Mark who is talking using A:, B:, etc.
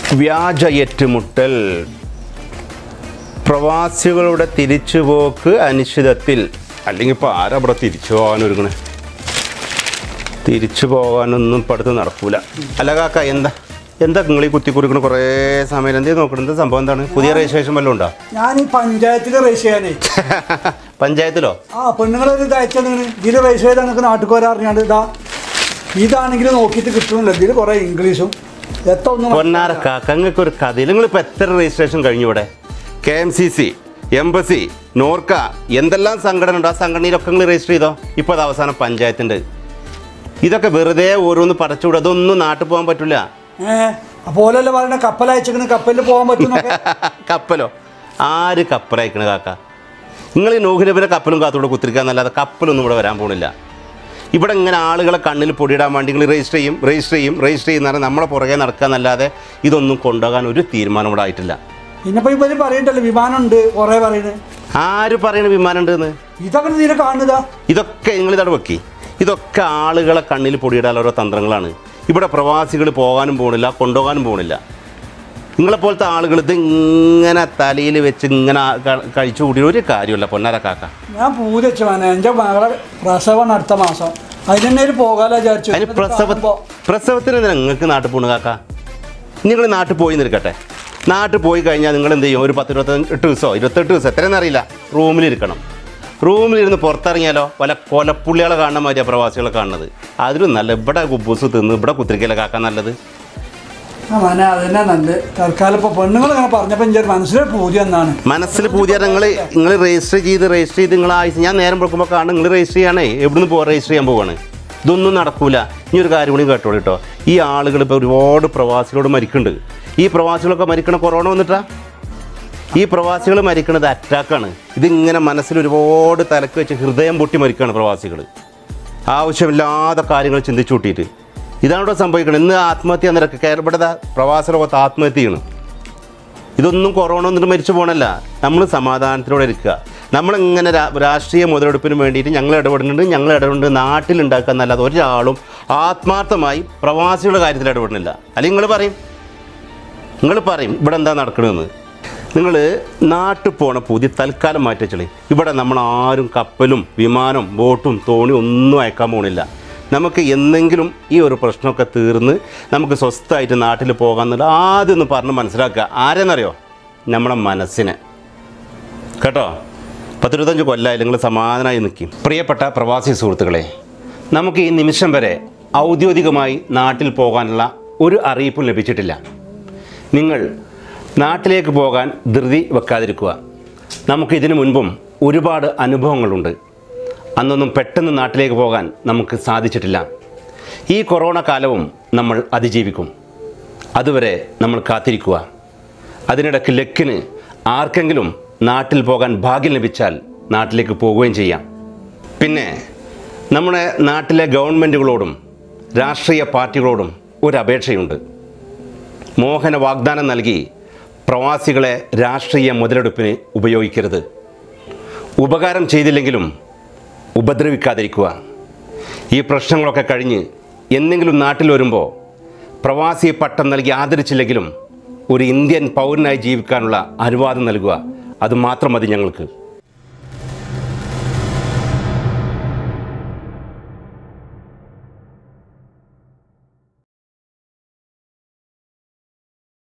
A: വ്യാജ ഏറ്റുമുട്ടൽ പ്രവാസികളുടെ തിരിച്ചുപോക്ക് അനിശ്ചിതത്തിൽ അല്ലെങ്കിൽ ഇപ്പോൾ ആരാ ഇവിടെ തിരിച്ചു പോകാൻ ഒരുങ്ങണേ തിരിച്ചു പോകാനൊന്നും ഇപ്പം അടുത്ത് നടക്കൂല അല്ല കാക്ക എന്താ എന്താ നിങ്ങൾ ഈ കുത്തി കുറിക്കണ കുറേ സമയം എന്തേ നോക്കണത് സംഭവം എന്താണ് പുതിയ രജിസ്ട്രേഷൻ വല്ലതും ഉണ്ടോ
B: ഞാൻ ഈ പഞ്ചായത്തിൽ രജിസ്റ്റർ ചെയ്യാനേ
A: പഞ്ചായത്തിലോ
B: ആ പെണ്ണുങ്ങളൊരു ഇത് അയച്ചാൽ ഇതിൽ രജിസ്റ്റർ ചെയ്താൽ നിങ്ങൾക്ക് നാട്ടുകാരെ അറിഞ്ഞാണ്ട് ഇതാ ഇതാണെങ്കിൽ നോക്കിയിട്ട് കിട്ടുന്നില്ല ഇതിൽ കുറേ ഇംഗ്ലീഷും എത്ര ഒന്നും
A: പൊന്നാര കാക്ക നിങ്ങൾക്ക് ഒരു കഥയിൽ നിങ്ങളിപ്പോൾ എത്ര രജിസ്ട്രേഷൻ കഴിഞ്ഞു ഇവിടെ K M C C embassy Norka എന്തെല്ലാം സംഘടന ഉണ്ട് ആ സംഘടനയിലൊക്കെ നിങ്ങൾ രജിസ്റ്റർ ചെയ്തോ ഇപ്പോൾ അത് അവസാനം പഞ്ചായത്തിൻ്റെ ഇതൊക്കെ വെറുതെ ഓരോന്ന് പടച്ചുകൂടെ അതൊന്നും നാട്ടിൽ പോകാൻ പറ്റില്ല
B: ഏഹ് അപ്പോലല്ലേ പറയണ കപ്പൽ അയച്ചിക്കണ് കപ്പലിൽ പോകാൻ പറ്റുന്നൊക്കെ
A: കപ്പലോ ആര് കപ്പലയക്കണ കാക്ക നിങ്ങൾ ഈ നോഹിനബിനെ കപ്പലും കാത്തോടെ കുത്തിരിക്കാന്നല്ലാതെ കപ്പലൊന്നും ഇവിടെ വരാൻ പോണില്ല ഇവിടെ ഇങ്ങനെ ആളുകളെ കണ്ണിൽ പൊടിയിടാൻ വേണ്ടി നിങ്ങൾ രജിസ്റ്റർ ചെയ്യും രജിസ്റ്റർ ചെയ്യും രജിസ്റ്റർ ചെയ്യുന്ന പറഞ്ഞാൽ നമ്മളെ പുറകെ നടക്കാന്നല്ലാതെ ഇതൊന്നും കൊണ്ടുപോകാൻ ഒരു തീരുമാനം ഇവിടെ ആയിട്ടില്ല
B: പിന്നിപ്പോ ഇവര് പറയണ്ടല്ലോ വിമാനമുണ്ട് കുറേ പറയുന്നത്
A: ആര് പറയണ വിമാനം ഉണ്ടെന്ന്
B: ഇതൊക്കെ തീരെ കാണുന്നതാ
A: ഇതൊക്കെ നിങ്ങൾ ഇതവിടെ വെക്കി ഇതൊക്കെ ആളുകളെ കണ്ണിൽ പൊടിയിടാൻ ഓരോ തന്ത്രങ്ങളാണ് ഇവിടെ പ്രവാസികൾ പോകാനും പോകണില്ല കൊണ്ടുപോകാനും പോകണില്ല നിങ്ങളെപ്പോലത്തെ ആളുകൾ ഇത് ഇങ്ങനെ തലയിൽ വെച്ച് ഇങ്ങനെ ക- കഴിച്ചു കൂടി ഒരു കാര്യമല്ല പൊന്നാര കാക്ക
B: ഞാൻ പൂജ വെച്ച വേണേ എൻ്റെ മകളെ പ്രസവം അടുത്ത മാസം അതിനെന്നെ പോകാലോ വിചാരിച്ചു
A: അതിന്
B: ഇത്
A: പ്രസവ
B: കാണുമ്പോ
A: പ്രസവത്തിന് എന്തിനാ നിങ്ങൾക്ക് നാട്ടിൽ പോണു കാക്ക നിങ്ങൾ നാട്ടിൽ പോയി നിൽക്കട്ടെ നാട്ടിൽ പോയി കഴിഞ്ഞാൽ നിങ്ങൾ എന്ത് ചെയ്യും ഒരു പത്ത് ഇരുപത്തെട്ട് ദിവസമോ ഇരുപത്തെട്ട് ദിവസം എത്രയെന്ന് അറിയില്ല റൂമിലിരിക്കണം റൂമിലിരുന്ന് പുറത്തിറങ്ങിയാലോ വല്ല കൊലപ്പുള്ളികളെ കാണുന്ന മാതിരിയാണ് പ്രവാസികളെ കാണുന്നത് അതിലും നല്ല ഇവിടെ കുബൂസ് തിന്ന് ഇവിടെ കുത്തിരിക്കല കാക്കാൻ നല്ലത്
B: ആ മനെ അതന്നെ നല്ലത് തൽക്കാലം ഇപ്പൊ പെണ്ണുങ്ങൾ ഇങ്ങനെ പറഞ്ഞപ്പോൾ എൻ്റെ ഒരു മനസ്സിലൊരു പൂജ എന്നാണ്
A: മനസ്സിൽ പുതിയ നിങ്ങൾ നിങ്ങൾ രജിസ്റ്റർ ചെയ്ത് രജിസ്റ്റർ ചെയ്ത് നിങ്ങൾ ആഴ്ച ഞാൻ നേരം കൊടുക്കുമ്പോൾ കാണും നിങ്ങൾ രജിസ്റ്റർ ചെയ്യാനേ എവിടുന്ന് പോ രജിസ്റ്റർ ചെയ്യാൻ പോവാണ് ഇതൊന്നും നടക്കൂല ഇനി ഒരു കാര്യം കൂടി കേട്ടോളൂ കേട്ടോ ഈ ആളുകൾ ഇപ്പോൾ ഒരുപാട് പ്രവാസികളോട് മരിക്കുന്നുണ്ട് ഈ പ്രവാസികളൊക്കെ മരിക്കണ കൊറോണ വന്നിട്ടാ ഈ പ്രവാസികൾ മരിക്കുന്നത് അറ്റാക്കാണ് ഇതിങ്ങനെ മനസ്സിൽ ഒരുപാട് തലക്ക് വെച്ച് ഹൃദയം പൊട്ടി മരിക്കുകയാണ് പ്രവാസികൾ ആവശ്യമില്ലാത്ത കാര്യങ്ങൾ ചിന്തിച്ചു കൂട്ടിയിട്ട് ഇതാണ് ഇവിടെ സംഭവിക്കുന്നത് ഇന്ന് ആത്മഹത്യ നിരക്ക് കേരള പ്രവാസ ലോകത്ത് ആത്മഹത്യ ചെയ്യണം ഇതൊന്നും കൊറോണ ഒന്നും മരിച്ചു പോകണല്ല നമ്മൾ സമാധാനത്തിലൂടെ ഇരിക്കുക നമ്മളിങ്ങനെ രാ- രാഷ്ട്രീയ മുതലെടുപ്പിന് വേണ്ടിയിട്ട് ഞങ്ങൾ ഇടപെടുന്നുണ്ട് ഞങ്ങൾ ഇടപെടുന്നുണ്ട് നാട്ടിലുണ്ടാക്കുക എന്നല്ലാതെ ഒരാളും ആത്മാർത്ഥമായി പ്രവാസികളുടെ കാര്യത്തിൽ ഇടപെടുന്നില്ല അല്ലെങ്കിൽ നിങ്ങൾ പറയും നിങ്ങൾ പറയും ഇവിടെ എന്താ നടക്കണമെന്ന് നിങ്ങൾ നാട്ടിൽ പോണ പുതിയ തൽക്കാലം മാറ്റി വെച്ചളേ ഇവിടെ നമ്മൾ ആരും കപ്പലും വിമാനം ബോട്ടും തോണിയും ഒന്നും അയക്കാൻ പോണില്ല നമുക്ക് എന്തെങ്കിലും ഈ ഒരു പ്രശ്നമൊക്കെ തീർന്ന് നമുക്ക് സ്വസ്ഥമായിട്ട് നാട്ടിൽ പോകാമെന്നുള്ള ആദ്യം ഒന്ന് പറഞ്ഞ് മനസ്സിലാക്കുക ആരെന്നറിയോ നമ്മുടെ മനസ്സിനെ കേട്ടോ പത്തിരുപത്തഞ്ച് കൊല്ലമായി നിങ്ങൾ സമാധാനമായി നിൽക്കും പ്രിയപ്പെട്ട പ്രവാസി സുഹൃത്തുക്കളെ നമുക്ക് ഈ നിമിഷം വരെ ഔദ്യോഗികമായി നാട്ടിൽ പോകാനുള്ള ഒരു അറിയിപ്പും ലഭിച്ചിട്ടില്ല നിങ്ങൾ നാട്ടിലേക്ക് പോകാൻ ധൃതി വെക്കാതിരിക്കുക നമുക്ക് ഇതിനു മുൻപും ഒരുപാട് അനുഭവങ്ങളുണ്ട് അന്നൊന്നും പെട്ടെന്ന് നാട്ടിലേക്ക് പോകാൻ നമുക്ക് സാധിച്ചിട്ടില്ല ഈ കൊറോണ കാലവും നമ്മൾ അതിജീവിക്കും അതുവരെ നമ്മൾ കാത്തിരിക്കുക അതിനിടയ്ക്ക് ലക്കിന് ആർക്കെങ്കിലും നാട്ടിൽ പോകാൻ ഭാഗ്യം ലഭിച്ചാൽ നാട്ടിലേക്ക് പോവുകയും ചെയ്യാം പിന്നെ നമ്മുടെ നാട്ടിലെ ഗവൺമെൻറ്റുകളോടും രാഷ്ട്രീയ പാർട്ടികളോടും ഒരു അപേക്ഷയുണ്ട് മോഹന വാഗ്ദാനം നൽകി പ്രവാസികളെ രാഷ്ട്രീയ മുതലെടുപ്പിന് ഉപയോഗിക്കരുത് ഉപകാരം ചെയ്തില്ലെങ്കിലും ഉപദ്രവിക്കാതിരിക്കുക ഈ പ്രശ്നങ്ങളൊക്കെ കഴിഞ്ഞ് എന്തെങ്കിലും നാട്ടിൽ വരുമ്പോൾ പ്രവാസി പട്ടം നൽകി ആദരിച്ചില്ലെങ്കിലും ഒരു ഇന്ത്യൻ പൗരനായി ജീവിക്കാനുള്ള അനുവാദം നൽകുക അത് മാത്രം മതി ഞങ്ങൾക്ക്